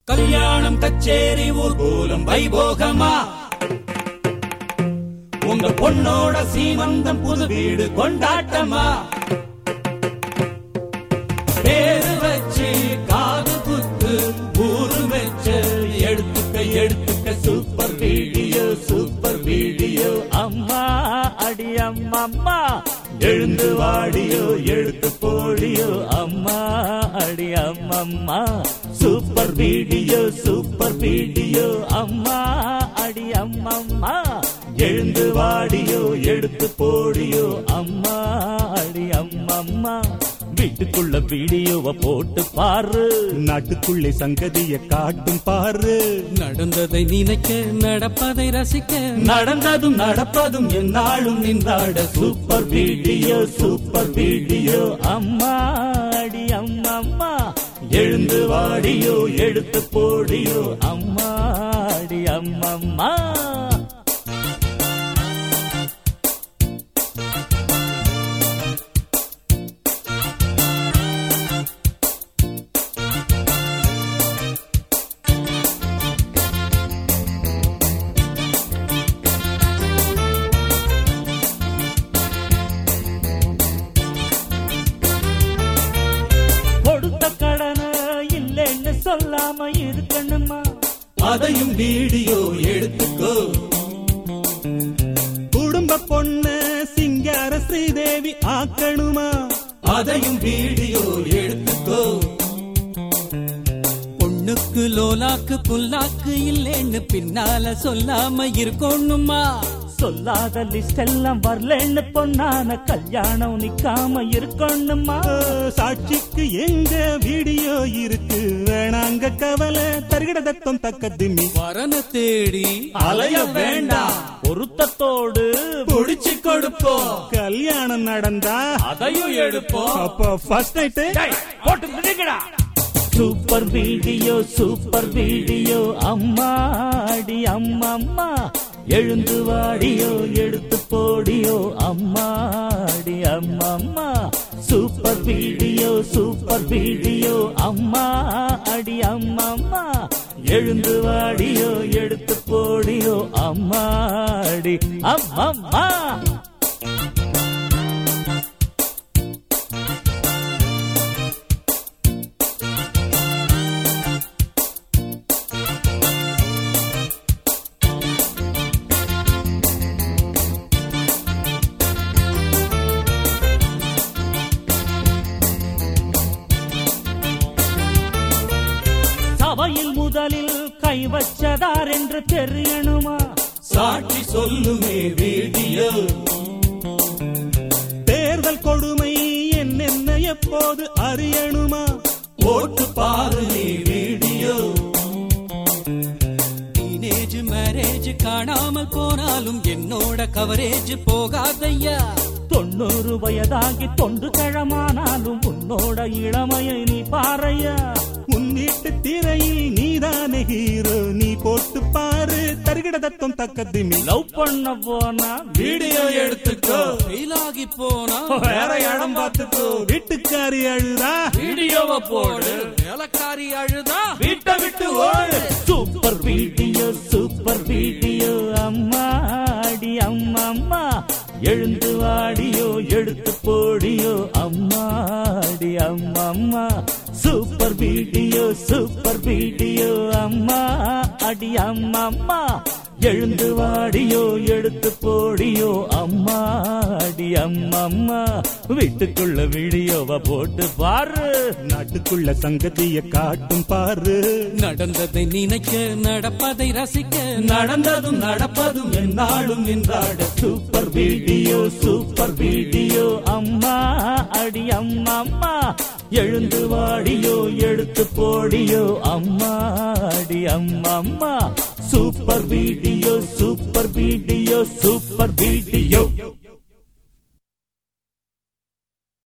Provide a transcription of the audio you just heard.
கல்யாணம் கச்சேரி ஊர்கோலம் வைபோகமா உங்க பொண்ணோட சீமந்தம் புது வீடு கொண்டாட்டமா பேரு வச்சு காது குத்து ஊரு வச்சு எடுத்துக்க எடுத்துக்க சூப்பர் வீடியோ சூப்பர் வீடியோ அம்மா அடி அம்மம்மா எழுந்து வாடியோ எடுத்து போடியோ அம்மா அடி அம்மம்மா சூப்பர் வீடியோ சூப்பர் வீடியோ அம்மா அடி அம்மம்மா எழுந்து வாடியோ எடுத்து போடியோ அம்மா அடி அம்மம்மா வீட்டுக்குள்ள வீடியோவை போட்டு பாரு நாட்டுக்குள்ளே சங்கதிய காட்டும் பாரு நடந்ததை நினைக்க நடப்பதை ரசிக்க நடந்ததும் நடப்பதும் என்னாலும் நின்றாட சூப்பர் வீடியோ சூப்பர் வீடியோ அம்மா அடி அம்மம்மா எழுந்து வாடியோ எடுத்து போடியோ அம்மா அடி அம்மம்மா கொடுத்த கடனை இல்லைன்னு சொல்லாம இருக்கணுமா அதையும் வீடியோ எடுத்துக்கோ குடும்ப பொண்ணு சிங்கார ஸ்ரீதேவி ஆக்கணுமா அதையும் வீடியோ எடுத்துக்கோ பொண்ணுக்கு லோலாக்கு புல்லாக்கு இல்லைன்னு பின்னால சொல்லாம இருக்கணுமா சொல்லாத லிஸ்ட் எல்லாம் வரலன்னு பொண்ணான கல்யாணம் நிக்காம இருக்கணுமா ஓ, சாட்சிக்கு எங்க வீடியோ இருக்கு வேணாங்க கவலை தருகிட தத்தம் தக்க திம்மி வரன தேடி அலைய வேண்டாம் பொருத்தத்தோடு புடிச்சு கொடுப்போம் கல்யாணம் நடந்தா அதையும் எடுப்போம் அப்போ ஃபர்ஸ்ட் நைட்டு போட்டு மிதிக்கடா சூப்பர் வீடியோ சூப்பர் வீடியோ அம்மா அடி அம்மம்மா எழுந்து வாடியோ எடுத்து போடியோ அம்மா அடி அம்மம்மா சூப்பர் வீடியோ சூப்பர் வீடியோ அம்மா அடி அம்மம்மா எழுந்து வாடியோ எடுத்து போடியோ அம்மா அடி அம்மம்மா சபையில் முதலில் கை வச்சதார் என்று தெரியணுமா சாட்சி சொல்லுமே வீடியோ தேர்தல் கொடுமை என்னென்ன எப்போது அறியணுமா போட்டு பாரு நீ வீடியோ டீனேஜ் மேரேஜ் காணாமல் போனாலும் என்னோட கவரேஜ் போகாதையா தொண்ணூறு வயதாகி தொண்டு கிழமானாலும் உன்னோட இளமையை நீ பாறையா உன் வீட்டு திரையில் நீதானே ஹீரோ நீ போட்டு பாரு தருகிட தத்தம் தக்க திம்மி லவ் பண்ண போனா வீடியோ எடுத்துக்கோ ஃபெயிலாகி போனா வேற இடம் பார்த்துக்கோ வீட்டுக்காரி அழுதா வீடியோவை போடு வேலைக்காரி அழுதா வீட்டை விட்டு ஓடு சூப்பர் வீடியோ சூப்பர் வீடியோ அம்மா அடி அம்மம்மா எழுந்து வாடியோ எடுத்து போடியோ அம்மா அடி அம்மம்மா சூப்பர் வீடியோ சூப்பர் வீடியோ அம்மா அடி அம்மம்மா எழுந்து வாடியோ எடுத்து போடியோ அம்மா அடி அம்மம்மா வீட்டுக்குள்ள வீடியோவை போட்டு பாரு நாட்டுக்குள்ள சங்கதிய காட்டும் பாரு நடந்ததை நினைக்க நடப்பதை ரசிக்க நடந்ததும் நடப்பதும் என்னாலும் நின்றாட சூப்பர் வீடியோ சூப்பர் வீடியோ அம்மா அடி அம்மம்மா எழுந்து வாடியோ எடுத்து போடியோ அம்மா அடி அம்மம்மா super video super video super video